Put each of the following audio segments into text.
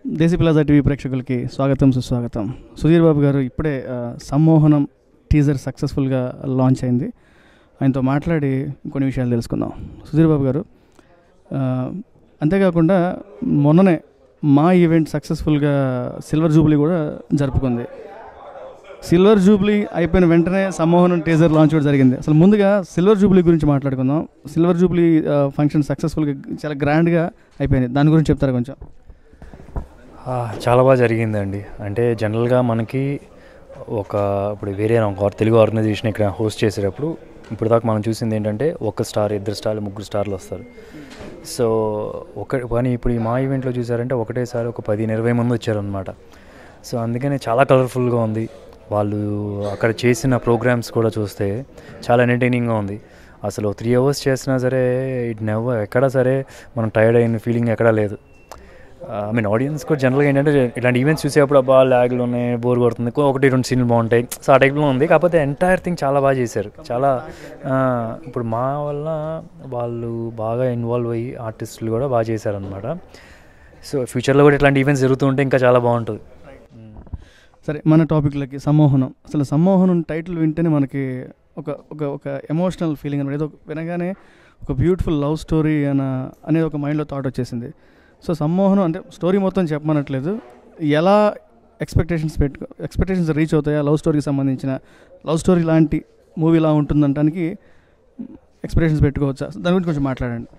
దేశీ plaza TV ప్రేక్షకులకి స్వాగతం సుస్వాగతం సుధీర్ బాబు గారు ఇప్పుడే ఆ, సమ్మోహనం టీజర్ సక్సెస్ఫుల్గా లాంచ్ అయింది ఆయనతో మాట్లాడి కొన్ని విషయాలు తెలుసుకుందాం సుధీర్ బాబు గారు ఆ, అంతేకాకుండా మొన్ననే మా ఈవెంట్ సక్సెస్ఫుల్గా సిల్వర్ జూబ్లీ కూడా జరుపుకుంది సిల్వర్ జూబ్లీ అయిపోయిన వెంటనే సమ్మోహనం టీజర్ లాంచ్ కూడా జరిగింది అసలు ముందుగా సిల్వర్ జూబ్లీ గురించి మాట్లాడుకుందాం సిల్వర్ జూబ్లీ ఫంక్షన్ సక్సెస్ఫుల్గా చాలా గ్రాండ్గా అయిపోయింది దాని గురించి చెప్తారా కొంచెం ఆ, చాలా బాగా జరిగిందండి అంటే జనరల్గా మనకి ఒక ఇప్పుడు వేరే ఒక తెలుగు ఆర్గనైజేషన్ ఇక్కడ హోస్ట్ చేసేటప్పుడు ఇప్పుడు దాకా మనం చూసింది ఏంటంటే ఒక స్టార్ ఇద్దరు స్టార్లు ముగ్గురు స్టార్లు వస్తారు సో ఒక కానీ ఇప్పుడు ఈ మా ఈవెంట్లో చూసారంటే ఒకటేసారి ఒక పది ఇరవై మంది వచ్చారనమాట సో అందుకనే చాలా కలర్ఫుల్గా ఉంది వాళ్ళు అక్కడ చేసిన ప్రోగ్రామ్స్ కూడా చూస్తే చాలా ఎంటర్టైనింగ్గా ఉంది అసలు త్రీ అవర్స్ చేసినా సరే ఇట్ నెవర్ ఎక్కడా సరే మనం టైర్డ్ అయిన ఫీలింగ్ ఎక్కడా లేదు ఐ మీన్ ఆడియన్స్ కూడా జనరల్గా ఏంటంటే ఇట్లాంటి ఈవెంట్స్ చూసేటప్పుడు అబ్బా ల్యాగ్లు ఉన్నాయి బోర్ కొడుతుంది కొ- ఒకటి రెండు సీన్లు బాగుంటాయి సో ఆ టైప్లో ఉంది కాకపోతే ఎంటైర్ థింగ్ చాలా బాగా చేశారు చాలా ఆ, ఇప్పుడు మా వల్ల వాళ్ళు బాగా ఇన్వాల్వ్ అయ్యి ఆర్టిస్టులు కూడా బాగా చేశారనమాట సో ఫ్యూచర్లో కూడా ఇట్లాంటి ఈవెంట్స్ జరుగుతూ ఉంటే ఇంకా చాలా బాగుంటుంది సరే మన టాపిక్లకి సమ్మోహనం అసలు సమ్మోహనం టైటిల్ వింటేనే మనకి ఒక ఒక ఒక ఎమోషనల్ ఫీలింగ్ అనమాట ఏదో వినగానే ఒక బ్యూటిఫుల్ లవ్ స్టోరీ అన అనేది ఒక మైండ్లో థాట్ వచ్చేసింది సో సమ్మోహనం అంటే స్టోరీ మొత్తం చెప్పమనట్లేదు ఎలా ఎక్స్పెక్టేషన్స్ పెట్టుకో ఎక్స్పెక్టేషన్స్ రీచ్ అవుతాయా లవ్ స్టోరీకి సంబంధించిన లవ్ స్టోరీ లాంటి మూవీ ఇలా ఉంటుందంటానికి ఎక్స్పెక్టేషన్స్ పెట్టుకోవచ్చా దాని గురించి కొంచెం మాట్లాడండి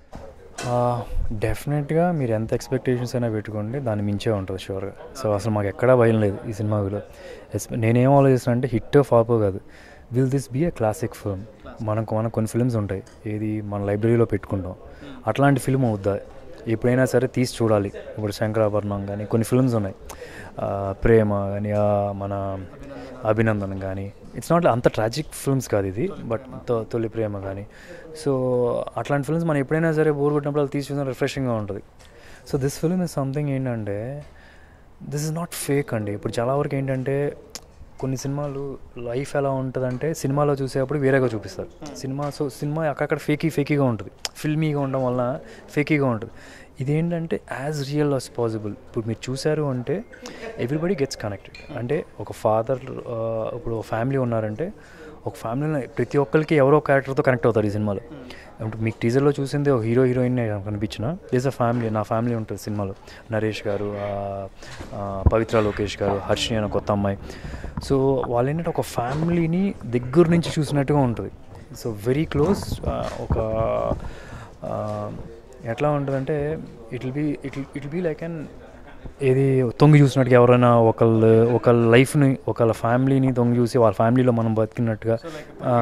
డెఫినెట్గా మీరు ఎంత ఎక్స్పెక్టేషన్స్ అయినా పెట్టుకోండి దాన్ని మించే ఉంటుంది షూర్గా సో అసలు మాకు ఎక్కడా భయం లేదు ఈ సినిమాలో ఎస్పె- నేనేం ఆలోచిస్తున్నా అంటే హిట్ ఫ్లాప్ కాదు will this be a classic film మనకు మనకు కొన్ని ఫిల్మ్స్ ఉంటాయి ఏది మన లైబ్రరీలో పెట్టుకుంటాం అట్లాంటి ఫిల్మ్ అవుద్దా ఎప్పుడైనా సరే తీసి చూడాలి ఇప్పుడు శంకరాభరణం కానీ కొన్ని ఫిల్మ్స్ ఉన్నాయి ఆ, ప్రేమ కానీ ఆ, మన అభినందన్ కానీ ఇట్స్ నాట్ అంత ట్రాజిక్ ఫిల్మ్స్ కాదు ఇది బట్ తొ- తొలి ప్రేమ కానీ సో అట్లాంటి ఫిల్మ్స్ మనం ఎప్పుడైనా సరే బోర్ కొట్టినప్పుడు అది తీసి చూసిన రిఫ్రెషింగ్గా ఉంటుంది so this film is something ఏంటంటే దిస్ ఇస్ నాట్ ఫేక్ అండి ఇప్పుడు చాలా వరకు ఏంటంటే కొన్ని సినిమాలు లైఫ్ ఎలా ఉంటుందంటే సినిమాలో చూసేటప్పుడు వేరేగా చూపిస్తారు సినిమా సో సినిమా అక్కడక్కడ ఫేకీ ఫేకీగా ఉంటుంది ఫిల్మీగా ఉండడం వలన ఫేకీగా ఉంటుంది ఇదేంటంటే యాజ్ రియల్ అస్ పాసిబుల్ ఇప్పుడు మీరు చూశారు అంటే ఎవ్రీబడి గెట్స్ కనెక్టెడ్ అంటే ఒక ఫాదర్ ఇప్పుడు ఒక ఫ్యామిలీ ఉన్నారంటే ఒక ఫ్యామిలీలో ప్రతి ఒక్కరికి ఎవరో క్యారెక్టర్తో కనెక్ట్ అవుతారు ఈ సినిమాలో అంటే మీకు టీజర్లో చూసింది ఒక హీరో హీరోయిన్ కనిపించిన దిస్ అ ఫ్యామిలీ నా ఫ్యామిలీ ఉంటుంది సినిమాలో నరేష్ గారు ఆ, ఆ, పవిత్ర లోకేష్ గారు హర్షిని అనే కొత్త అమ్మాయి సో వాళ్ళు ఏంటంటే ఒక ఫ్యామిలీని దగ్గర నుంచి చూసినట్టుగా ఉంటుంది సో వెరీ క్లోజ్ ఒక ఆ, ఎట్లా ఉంటుందంటే it will be it it be like an ఏది తొంగి చూసినట్టుగా ఎవరైనా ఒకళ్ళు ఒకళ్ళ లైఫ్ని ఒకళ్ళ ఫ్యామిలీని తొంగి చూసి వాళ్ళ ఫ్యామిలీలో మనం బతికినట్టుగా ఆ,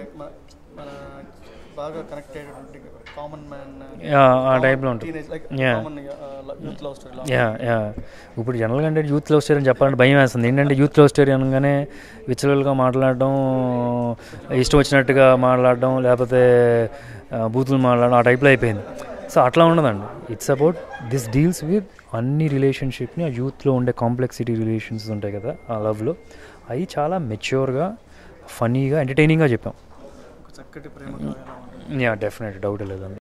బాగా కనెక్టెడ్ కామన్ మ్యాన్ Yeah, ఆ టైప్లో ఉంటుంది Yeah. యా యా ఇప్పుడు జనరల్గా అంటే యూత్ లవ్ స్టోరీ అని చెప్పాలంటే భయం వేస్తుంది ఏంటంటే యూత్ లవ్ స్టోరీ అనగానే విచ్చలుగా మాట్లాడడం ఇష్టం వచ్చినట్టుగా మాట్లాడడం లేకపోతే ఆ, బూతులు మాట్లాడడం ఆ టైప్లో అయిపోయింది సో అట్లా ఉండదండి it's about this deals with అన్ని రిలేషన్షిప్ని ఆ యూత్లో ఉండే కాంప్లెక్సిటీ రిలేషన్స్ ఉంటాయి కదా ఆ లవ్లో అవి చాలా మెచ్యూర్గా ఫనీగా ఎంటర్టైనింగ్గా చెప్పాం చక్కటి ప్రేమ యా డెఫినెట్ డౌట్ లేదండి